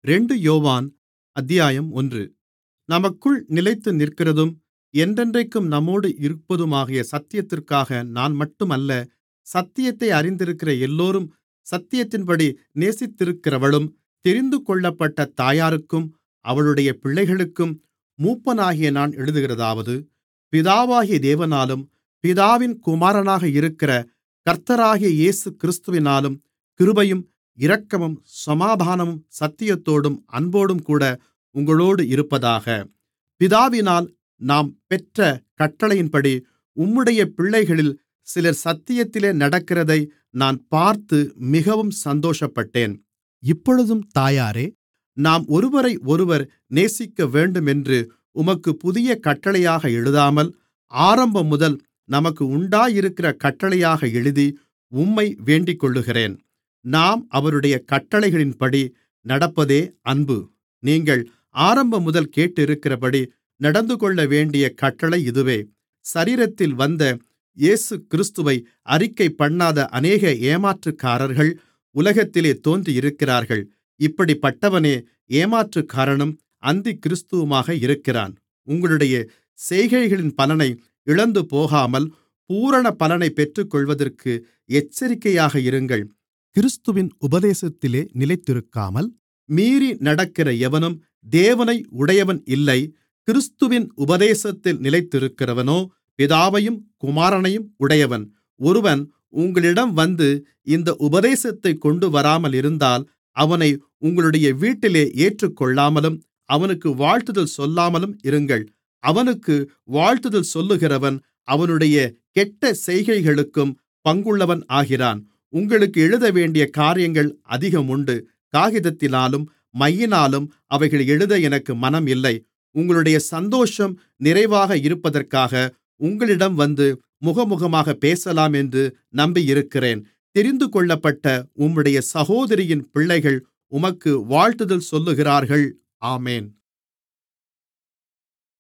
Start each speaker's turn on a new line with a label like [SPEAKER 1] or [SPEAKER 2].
[SPEAKER 1] ரெண்டு யோவான் அத்தியாயம் ஒன்று நமக்குள் நிலைத்து நிற்கிறதும் என்றென்றைக்கும் நம்மோடு இருப்பதுமாகிய சத்தியத்திற்காக நான்மட்டும் அல்ல சத்தியத்தை அறிந்திருக்கிற எல்லோரும் சத்தியத்தின்படி நேசித்திருக்கிறவளும் தெரிந்துகொள்ளப்பட்ட தாயாருக்கும் அவளுடைய பிள்ளைகளுக்கும் மூப்பனாகிய நான் எழுதுகிறதாவது பிதாவாகிய தேவனாலும் பிதாவின் குமாரனாக இருக்கிற கர்த்தராகிய இயேசுகிறிஸ்துவினாலும் கிருபையும் இரக்கமும் சமாதானமும் சத்தியத்தோடும் அன்போடும்கூட உங்களோடு இருப்பதாக பிதாவினால் நாம் பெற்ற கட்டளையின்படி உம்முடைய பிள்ளைகளில் சிலர் சத்தியத்திலே நடக்கிறதை நான் பார்த்து மிகவும் சந்தோஷப்பட்டேன் இப்பொழுதும் தாயாரே நாம் ஒருவரையொருவர் நேசிக்கவேண்டுமென்று உமக்குப் புதிய கட்டளையாக எழுதாமல் ஆரம்பம்முதல் நமக்கு உண்டாயிருக்கிற கட்டளையாக எழுதி உம்மை வேண்டிக்கொள்ளுகிறேன் நாம் அவருடைய கட்டளைகளின்படி நடப்பதே அன்பு நீங்கள் ஆரம்பமுதல் கேட்டிருக்கிறபடி நடந்துகொள்ளவேண்டிய கட்டளை இதுவே சரீரத்தில் வந்த இயேசுகிறிஸ்துவை அறிக்கைபண்ணாத அநேக ஏமாற்றுக்காரர்கள் உலகத்திலே தோன்றியிருக்கிறார்கள் இப்படிப்பட்டவனே ஏமாற்றுக்காரனும் அந்திக்கிறிஸ்துவுமாக இருக்கிறான் உங்களுடைய செய்கைகளின் பலனை இழந்துபோகாமல் பூரண பலனைப் பெற்றுக்கொள்வதற்கு எச்சரிக்கையாக இருங்கள் கிறிஸ்துவின் உபதேசத்திலே நிலைத்திருக்காமல் மீறி நடக்கிற எவனும் தேவனை உடையவன் இல்லை கிறிஸ்துவின் உபதேசத்தில் நிலைத்திருக்கிறவனோ பிதாவையும் குமாரனையும் உடையவன் ஒருவன் உங்களிடம் வந்து இந்த உபதேசத்தைக் கொண்டுவராமலிருந்தால் அவனை உங்களுடைய வீட்டிலே ஏற்றுக்கொள்ளாமலும் அவனுக்கு வாழ்த்துதல் சொல்லாமலும் இருங்கள் அவனுக்கு வாழ்த்துதல் சொல்லுகிறவன் அவனுடைய கெட்ட செய்கைகளுக்கும் பங்குள்ளவன் ஆகிறான் உங்களுக்கு எழுதவேண்டிய காரியங்கள் அதிகம் உண்டு காகிதத்தினாலும் மையினாலும் அவைகளை எழுத எனக்கு மனம் இல்லை உங்களுடைய சந்தோஷம் நிறைவாக இருப்பதற்காக உங்களிடம் வந்து முகமுகமாக பேசலாம் என்று நம்பியிருக்கிறேன் தெரிந்துகொள்ளப்பட்ட உம்முடைய சகோதரியின் பிள்ளைகள் உமக்கு வாழ்த்துதல் சொல்லுகிறார்கள் ஆமென்